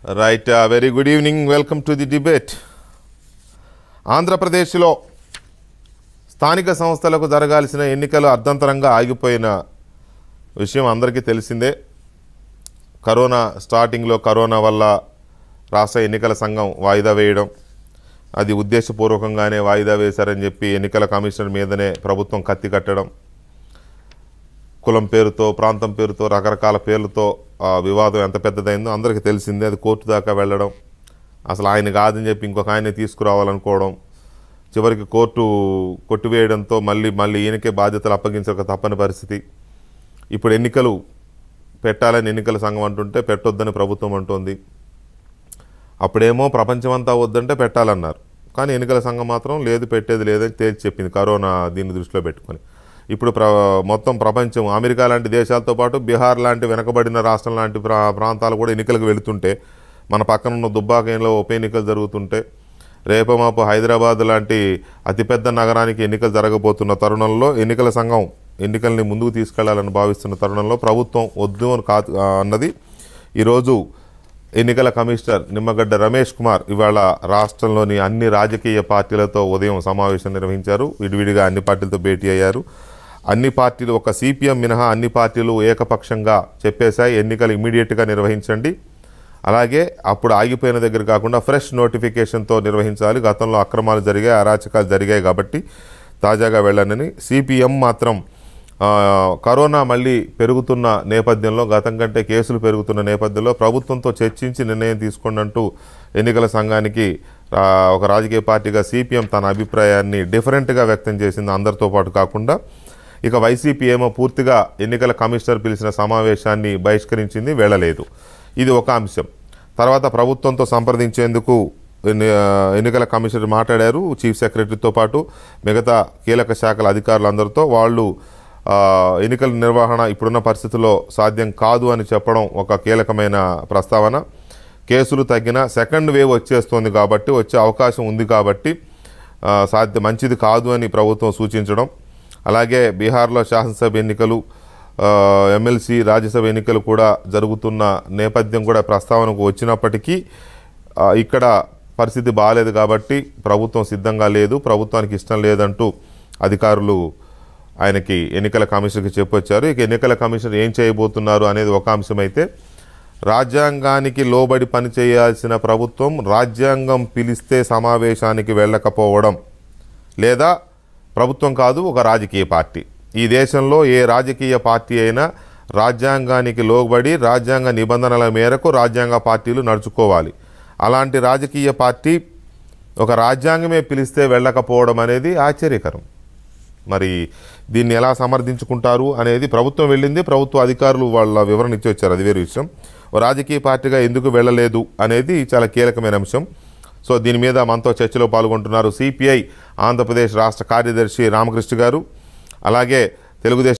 right very good evening welcome to the debate ఆంధ్రప్రదేశ్లో స్థానిక సంస్థలకు జరగాల్సిన ఎన్నికలు అర్ధంతరంగా ఆగిపోయిన విషయం అందరికీ తెలిసిందే కరోనా స్టార్టింగ్లో కరోనా వల్ల రాష్ట్ర ఎన్నికల సంఘం వాయిదా వేయడం అది ఉద్దేశపూర్వకంగానే వాయిదా వేశారని చెప్పి ఎన్నికల కమిషనర్ మీదనే ప్రభుత్వం కత్తి కట్టడం కులం పేరుతో ప్రాంతం పేరుతో రకరకాల పేర్లతో ఆ వివాదం ఎంత పెద్దదైందో అందరికీ తెలిసిందే అది కోర్టు దాకా వెళ్ళడం అసలు ఆయన కాదని చెప్పి ఇంకొక ఆయన తీసుకురావాలనుకోవడం చివరికి కోర్టు కొట్టివేయడంతో మళ్ళీ మళ్ళీ ఈయనకే బాధ్యతలు అప్పగించక తప్పని పరిస్థితి ఇప్పుడు ఎన్నికలు పెట్టాలని ఎన్నికల సంఘం అంటుంటే పెట్టొద్దని ప్రభుత్వం అంటోంది అప్పుడేమో ప్రపంచమంతా వద్దంటే పెట్టాలన్నారు కానీ ఎన్నికల సంఘం మాత్రం లేదు పెట్టేది లేదని తేల్చి చెప్పింది కరోనా దీన్ని దృష్టిలో పెట్టుకొని ఇప్పుడు ప్ర మొత్తం ప్రపంచం అమెరికా లాంటి దేశాలతో పాటు బీహార్ లాంటి వెనకబడిన రాష్ట్రం లాంటి ప్రా ప్రాంతాలు కూడా ఎన్నికలకు వెళుతుంటే మన పక్కన ఉన్న దుబ్బాకంలో ఉప ఎన్నికలు జరుగుతుంటే రేపమాపు హైదరాబాద్ లాంటి అతిపెద్ద నగరానికి ఎన్నికలు జరగబోతున్న తరుణంలో ఎన్నికల సంఘం ఎన్నికల్ని ముందుకు తీసుకెళ్లాలని భావిస్తున్న తరుణంలో ప్రభుత్వం వద్దు అని కాదు అన్నది ఈరోజు ఎన్నికల కమిషనర్ నిమ్మగడ్డ రమేష్ కుమార్ ఇవాళ రాష్ట్రంలోని అన్ని రాజకీయ పార్టీలతో ఉదయం సమావేశం నిర్వహించారు విడివిడిగా అన్ని పార్టీలతో భేటీ అయ్యారు అన్ని పార్టీలు ఒక సిపిఎం మినహా అన్ని పార్టీలు ఏకపక్షంగా చెప్పేశాయి ఎన్నికలు ఇమీడియట్గా నిర్వహించండి అలాగే అప్పుడు ఆగిపోయిన దగ్గర కాకుండా ఫ్రెష్ నోటిఫికేషన్తో నిర్వహించాలి గతంలో అక్రమాలు జరిగాయి అరాచకాలు జరిగాయి కాబట్టి తాజాగా వెళ్ళండి సిపిఎం మాత్రం ఆ, కరోనా మళ్ళీ పెరుగుతున్న నేపథ్యంలో గతం కంటే కేసులు పెరుగుతున్న నేపథ్యంలో ప్రభుత్వంతో చర్చించి నిర్ణయం తీసుకోండి అంటూ ఎన్నికల సంఘానికి ఆ, ఒక రాజకీయ పార్టీగా సిపిఎం తన అభిప్రాయాన్ని డిఫరెంట్గా వ్యక్తం చేసింది అందరితో పాటు కాకుండా ఇక వైసీపీ ఏమో పూర్తిగా ఎన్నికల కమిషనర్ పిలిచిన సమావేశాన్ని బహిష్కరించింది వెళ్ళలేదు ఇది ఒక అంశం తర్వాత ప్రభుత్వంతో సంప్రదించేందుకు ఎన్ని- ఎన్నికల కమిషనర్ మాట్లాడారు చీఫ్ సెక్రటరీతో పాటు మిగతా కీలక శాఖల అధికారులందరితో వాళ్ళు ఆ, ఎన్నికల నిర్వహణ ఇప్పుడున్న పరిస్థితుల్లో సాధ్యం కాదు అని చెప్పడం ఒక కీలకమైన ప్రస్తావన కేసులు తగ్గిన సెకండ్ వేవ్ వచ్చేస్తుంది కాబట్టి వచ్చే అవకాశం ఉంది కాబట్టి ఆ, సాధ్య మంచిది కాదు అని ప్రభుత్వం సూచించడం అలాగే బీహార్లో శాసనసభ ఎన్నికలు ఆ, ఎమ్మెల్సీ రాజ్యసభ ఎన్నికలు కూడా జరుగుతున్న నేపథ్యం కూడా ప్రస్తావనకు వచ్చినప్పటికీ ఆ, ఇక్కడ పరిస్థితి బాగాలేదు కాబట్టి ప్రభుత్వం సిద్ధంగా లేదు ప్రభుత్వానికి ఇష్టం లేదంటూ అధికారులు ఆయనకి ఎన్నికల కమిషన్కి చెప్పొచ్చారు ఇక ఎన్నికల కమిషన్ ఏం చేయబోతున్నారు అనేది ఒక అంశం అయితే రాజ్యాంగానికి లోబడి పనిచేయాల్సిన ప్రభుత్వం రాజ్యాంగం పిలిస్తే సమావేశానికి వెళ్ళకపోవడం లేదా ప్రభుత్వం కాదు ఒక రాజకీయ పార్టీ ఈ దేశంలో ఏ రాజకీయ పార్టీ అయినా రాజ్యాంగానికి లోబడి రాజ్యాంగ నిబంధనల మేరకు రాజ్యాంగ పార్టీలు నడుచుకోవాలి అలాంటి రాజకీయ పార్టీ ఒక రాజ్యాంగమే పిలిస్తే వెళ్ళకపోవడం అనేది ఆశ్చర్యకరం మరి దీన్ని ఎలా సమర్థించుకుంటారు అనేది ప్రభుత్వం వెళ్ళింది ప్రభుత్వ అధికారులు వాళ్ళ వివరణ ఇచ్చి వచ్చారు అది వేరే విషయం ఓ రాజకీయ పార్టీగా ఎందుకు వెళ్ళలేదు అనేది చాలా కీలకమైన అంశం సో దీని మీద మనతో చర్చలో పాల్గొంటున్నారు సిపిఐ ఆంధ్రప్రదేశ్ రాష్ట్ర కార్యదర్శి రామకృష్ణ గారు అలాగే తెలుగుదేశం